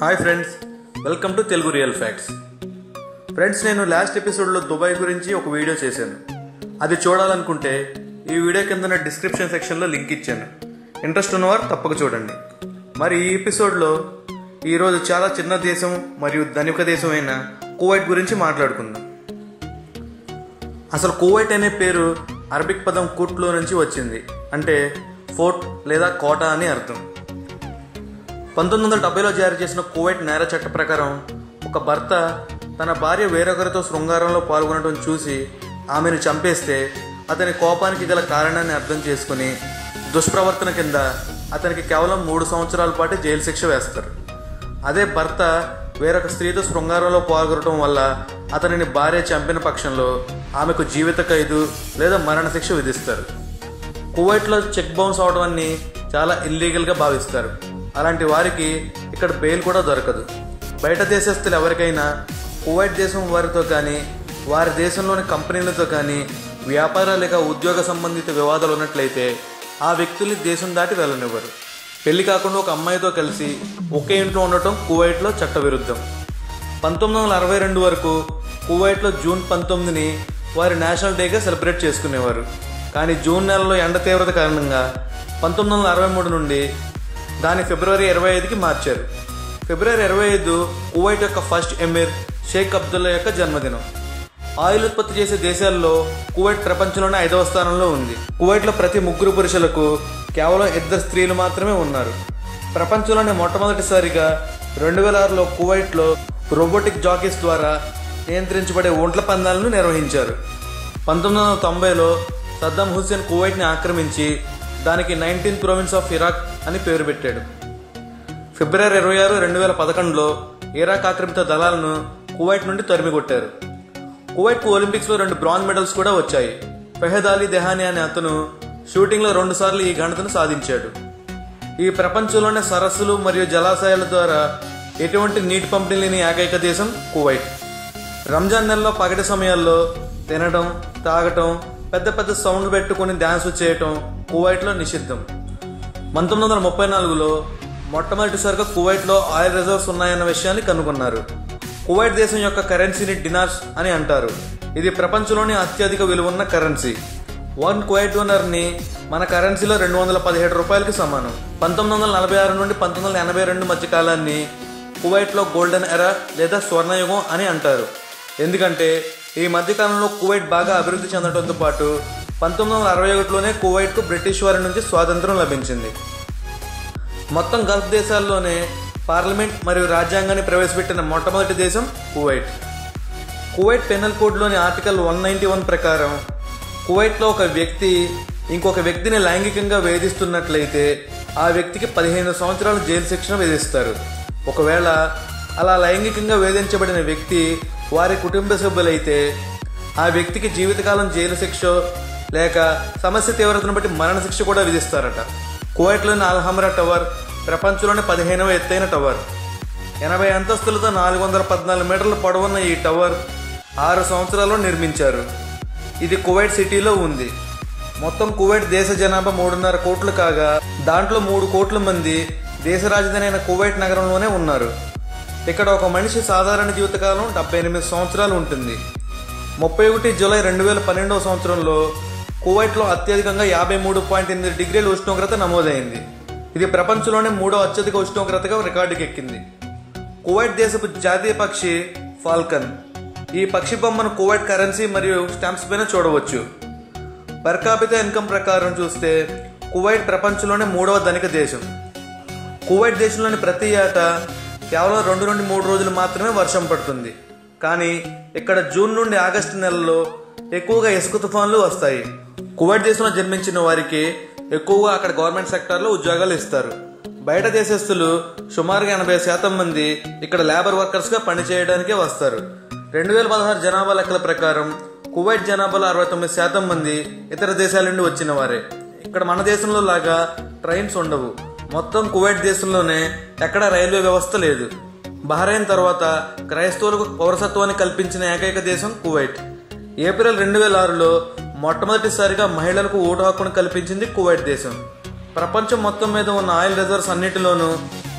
hi friends welcome to Telugu real facts friends నేను last ఎపిసోడ్లో Dubai గురించి ఒక వీడియో చేశాను అది చూడాలనుకుంటే ఈ వీడియో కింద డిస్క్రిప్షన్ సెక్షన్లో లింక్ ఇచ్చాను ఇంట్రెస్ట్ ఉన్నవారు తప్పక చూడండి మరి ఈ ఎపిసోడ్లో ఈరోజు చాలా చిన్న దేశం మరియు ధనిక దేశం అయిన కువైట్ గురించి మాట్లాడుకుందాం అసలు కువైట్ అనే పేరు అరబిక్ పదం కుట్లో నుంచి వచ్చింది అంటే ఫోర్ట్ లేదా కోట అని అర్థం పంతొమ్మిది వందల డెబ్బైలో జారీ చేసిన కువైట్ నేర చట్ట ప్రకారం ఒక భర్త తన భార్య వేరొకరితో శృంగారంలో పాల్గొనడం చూసి ఆమెను చంపేస్తే అతని కోపానికి గల కారణాన్ని అర్థం చేసుకుని దుష్ప్రవర్తన కింద అతనికి కేవలం మూడు సంవత్సరాల పాటు జైలు శిక్ష వేస్తారు అదే భర్త వేరొక స్త్రీతో శృంగారంలో పాల్గొనడం వల్ల అతనిని భార్య చంపిన పక్షంలో ఆమెకు జీవిత ఖైదు లేదా మరణశిక్ష విధిస్తారు కువైట్లో చెక్ బౌన్స్ అవడాన్ని చాలా ఇల్లీగల్గా భావిస్తారు అలాంటి వారికి ఇక్కడ బెయిల్ కూడా దొరకదు బయట దేశస్తులు ఎవరికైనా కువైట్ దేశం వారితో కానీ వారి దేశంలోని కంపెనీలతో కానీ వ్యాపార లేక ఉద్యోగ సంబంధిత వివాదాలు ఉన్నట్లయితే ఆ వ్యక్తుల్ని దేశం దాటి వెళ్ళనివ్వరు పెళ్లి కాకుండా ఒక అమ్మాయితో కలిసి ఒకే ఇంట్లో ఉండటం కువైట్లో చట్టవిరుద్ధం పంతొమ్మిది వందల అరవై రెండు వరకు కువైట్లో జూన్ పంతొమ్మిదిని వారి నేషనల్ డేగా సెలబ్రేట్ చేసుకునేవారు కానీ జూన్ నెలలో ఎండ తీవ్రత కారణంగా పంతొమ్మిది వందల అరవై మూడు నుండి దాన్ని ఫిబ్రవరి ఇరవై ఐదుకి మార్చారు ఫిబ్రవరి ఇరవై ఐదు కువైట్ యొక్క ఫస్ట్ ఎమిర్ షేక్ అబ్దుల్లా యొక్క జన్మదినం ఆయిల్ ఉత్పత్తి చేసే దేశాల్లో కువైట్ ప్రపంచంలోనే ఐదవ స్థానంలో ఉంది కువైట్లో ప్రతి ముగ్గురు పురుషులకు కేవలం ఇద్దరు స్త్రీలు మాత్రమే ఉన్నారు ప్రపంచంలోనే మొట్టమొదటిసారిగా రెండు వేల ఆరులో కువైట్లో రోబోటిక్ జాకీస్ ద్వారా నియంత్రించబడే ఒంట్ల పందాలను నిర్వహించారు పంతొమ్మిది వందల తొంభైలో సద్దాం హుస్సేన్ కువైట్ని ఆక్రమించి దానికి నైన్టీన్త్ ప్రొవిన్స్ ఆఫ్ ఇరాక్ అని పేరు పెట్టాడు ఫిబ్రవరి ఇరవై ఆరు రెండు వేల పదకొండులో ఇరాక్ ఆక్రమిత దళాలను కువైట్ నుండి తరిమికొట్టారు కువైట్కు ఒలింపిక్స్లో రెండు బ్రాంజ్ మెడల్స్ కూడా వచ్చాయి ఫెహద్ అలీ దెహానీ అనే అతను షూటింగ్లో రెండుసార్లు ఈ ఘనతను సాధించాడు ఈ ప్రపంచంలోనే సరస్సులు మరియు జలాశయాల ద్వారా ఎటువంటి నీటి పంపిణీ లేని ఏకైక దేశం కువైట్ రంజాన్ నెలలో పగటి సమయాల్లో తినడం తాగటం పెద్ద పెద్ద సౌండ్లు పెట్టుకుని డ్యాన్స్ చేయటం కువైట్లో నిషిద్ధం పంతొమ్మిది వందల ముప్పై నాలుగులో మొట్టమొదటిసారిగా కువైట్లో ఆయిల్ రిజర్వ్స్ ఉన్నాయన్న విషయాన్ని కనుగొన్నారు కువైట్ దేశం యొక్క కరెన్సీని డినార్స్ అని అంటారు ఇది ప్రపంచంలోని అత్యధిక విలువన్న కరెన్సీ వన్ కువైట్ ని మన కరెన్సీలో రెండు వందల పదిహేడు రూపాయలకి సమానం పంతొమ్మిది వందల నలభై ఆరు నుండి పంతొమ్మిది వందల ఎనభై రెండు మధ్య కాలాన్ని కువైట్లో గోల్డెన్ ఎరా లేదా స్వర్ణయుగం అని అంటారు ఎందుకంటే ఈ మధ్యకాలంలో కువైట్ బాగా అభివృద్ధి చెందడంతో పాటు పంతొమ్మిది వందల అరవై ఒకటిలోనే కువైట్కు బ్రిటిష్ వారి నుంచి స్వాతంత్రం లభించింది మొత్తం గల్ఫ్ దేశాల్లోనే పార్లమెంట్ మరియు రాజ్యాంగాన్ని ప్రవేశపెట్టిన మొట్టమొదటి దేశం కువైట్ కువైట్ పెనల్ కోడ్లోని ఆర్టికల్ వన్ నైంటీ వన్ ప్రకారం కువైట్లో ఒక వ్యక్తి ఇంకొక వ్యక్తిని లైంగికంగా వేధిస్తున్నట్లయితే ఆ వ్యక్తికి పదిహేను సంవత్సరాల జైలు శిక్షణ విధిస్తారు ఒకవేళ అలా లైంగికంగా వేధించబడిన వ్యక్తి వారి కుటుంబ సభ్యులైతే ఆ వ్యక్తికి జీవితకాలం జైలు శిక్ష లేక సమస్య తీవ్రతను బట్టి మరణశిక్ష కూడా విధిస్తారట కువైట్లోని అల్హమ్రా టవర్ ప్రపంచంలోని పదిహేనవ ఎత్తైన టవర్ ఎనభై అంతస్తులతో నాలుగు వందల పద్నాలుగు మీటర్ల పొడవున్న ఈ టవర్ ఆరు సంవత్సరాల్లో నిర్మించారు ఇది కువైట్ సిటీలో ఉంది మొత్తం కువైట్ దేశ జనాభా మూడున్నర కోట్లు కాగా దాంట్లో మూడు కోట్ల మంది దేశ రాజధాని అయిన కువైట్ నగరంలోనే ఉన్నారు ఇక్కడ ఒక మనిషి సాధారణ జీవితకాలం డెబ్బై ఎనిమిది సంవత్సరాలు ఉంటుంది ముప్పై ఒకటి జూలై రెండు వేల పన్నెండవ సంవత్సరంలో కువైట్లో అత్యధికంగా యాభై మూడు పాయింట్ ఎనిమిది డిగ్రీల ఉష్ణోగ్రత నమోదైంది ఇది ప్రపంచంలోనే మూడో అత్యధిక ఉష్ణోగ్రతగా రికార్డుకి ఎక్కింది కువైట్ దేశపు జాతీయ పక్షి ఫాల్కన్ ఈ పక్షి బొమ్మను కువైట్ కరెన్సీ మరియు స్టాంప్స్ పైన చూడవచ్చు పర్కాపిత ఇన్కమ్ ప్రకారం చూస్తే కువైట్ ప్రపంచంలోనే మూడవ ధనిక దేశం కువైట్ దేశంలోని ప్రతి ఏటా కేవలం రెండు నుండి మూడు రోజులు మాత్రమే వర్షం పడుతుంది కానీ ఇక్కడ జూన్ నుండి ఆగస్టు నెలలో ఎక్కువగా ఇసుక తుఫాన్లు వస్తాయి కువైట్ దేశంలో జన్మించిన వారికి ఎక్కువగా అక్కడ గవర్నమెంట్ సెక్టార్లో ఉద్యోగాలు ఇస్తారు బయట దేశస్తులు సుమారుగా ఎనభై శాతం మంది ఇక్కడ లేబర్ వర్కర్స్గా పనిచేయడానికే వస్తారు రెండు వేల పదహారు జనాభా లెక్కల ప్రకారం కువైట్ జనాభాలో అరవై తొమ్మిది శాతం మంది ఇతర దేశాల నుండి వచ్చిన వారే ఇక్కడ మన దేశంలో లాగా ట్రైన్స్ ఉండవు మొత్తం కువైట్ దేశంలోనే ఎక్కడ రైల్వే వ్యవస్థ లేదు బహ్రెయిన్ తర్వాత క్రైస్తవులకు పౌరసత్వాన్ని కల్పించిన ఏకైక దేశం కువైట్ ఏప్రిల్ రెండు వేల ఆరులో మొట్టమొదటిసారిగా మహిళలకు ఓటు హక్కును కల్పించింది కువైట్ దేశం ప్రపంచం మొత్తం మీద ఉన్న ఆయిల్ రిజర్వ్స్ అన్నిటిలోనూ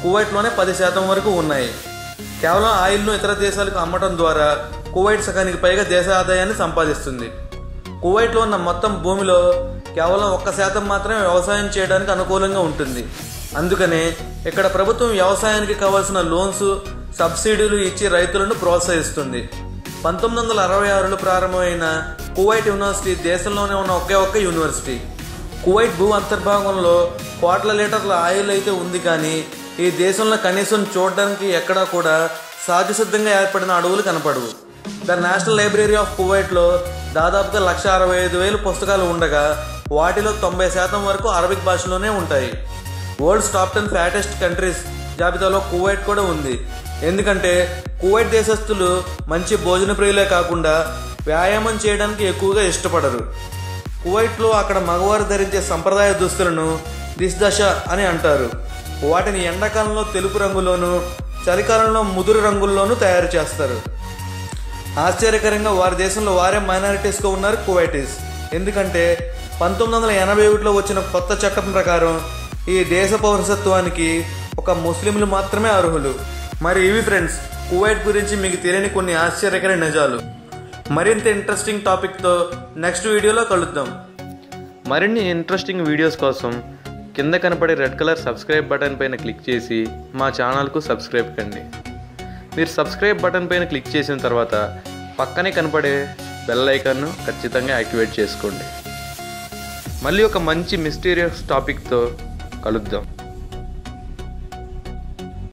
కువైట్లోనే పది శాతం వరకు ఉన్నాయి కేవలం ఆయిల్ను ఇతర దేశాలకు అమ్మటం ద్వారా కువైట్ సగానికి పైగా దేశ ఆదాయాన్ని సంపాదిస్తుంది కువైట్లో ఉన్న మొత్తం భూమిలో కేవలం ఒక్క శాతం మాత్రమే వ్యవసాయం చేయడానికి అనుకూలంగా ఉంటుంది అందుకనే ఇక్కడ ప్రభుత్వం వ్యవసాయానికి కావాల్సిన లోన్స్ సబ్సిడీలు ఇచ్చి రైతులను ప్రోత్సహిస్తుంది పంతొమ్మిది వందల అరవై ఆరులో ప్రారంభమైన కువైట్ యూనివర్సిటీ దేశంలోనే ఉన్న ఒకే ఒక్క యూనివర్సిటీ కువైట్ భూ అంతర్భాగంలో కోట్ల లీటర్ల ఆయిల్ అయితే ఉంది కానీ ఈ దేశంలో కనీసం చూడడానికి ఎక్కడా కూడా సహజసిద్ధంగా ఏర్పడిన అడవులు కనపడవు ద నేషనల్ లైబ్రరీ ఆఫ్ కువైట్లో దాదాపుగా లక్ష అరవై ఐదు వేలు పుస్తకాలు ఉండగా వాటిలో తొంభై శాతం వరకు అరబిక్ భాషలోనే ఉంటాయి world's top ten fattest countries జాబితాలో కువైట్ కూడా ఉంది ఎందుకంటే కువైట్ దేశస్థులు మంచి భోజన ప్రియులే కాకుండా వ్యాయామం చేయడానికి ఎక్కువగా ఇష్టపడరు కువైట్లో అక్కడ మగవారు ధరించే సంప్రదాయ దుస్తులను దిశదశ అని అంటారు వాటిని ఎండాకాలంలో తెలుపు రంగులోను చలికాలంలో ముదురు రంగుల్లోనూ తయారు చేస్తారు ఆశ్చర్యకరంగా వారి దేశంలో వారే మైనారిటీస్గా ఉన్నారు కువైటీస్ ఎందుకంటే పంతొమ్మిది వందల ఎనభై ఒకటిలో వచ్చిన కొత్త చట్టం ప్రకారం ఈ దేశ పౌరసత్వానికి ఒక ముస్లింలు మాత్రమే అర్హులు మరి ఇవి ఫ్రెండ్స్ కువైట్ గురించి మీకు తెలియని కొన్ని ఆశ్చర్యకర నిజాలు మరింత ఇంట్రెస్టింగ్ టాపిక్తో నెక్స్ట్ వీడియోలో కలుద్దాం మరిన్ని ఇంట్రెస్టింగ్ వీడియోస్ కోసం కింద కనపడే రెడ్ కలర్ సబ్స్క్రైబ్ బటన్ పైన క్లిక్ చేసి మా ఛానల్కు సబ్స్క్రైబ్ కండి మీరు సబ్స్క్రైబ్ బటన్ పైన క్లిక్ చేసిన తర్వాత పక్కనే కనపడే బెల్ ఐకాన్ను ఖచ్చితంగా యాక్టివేట్ చేసుకోండి మళ్ళీ ఒక మంచి మిస్టీరియస్ టాపిక్తో కలుద్దాం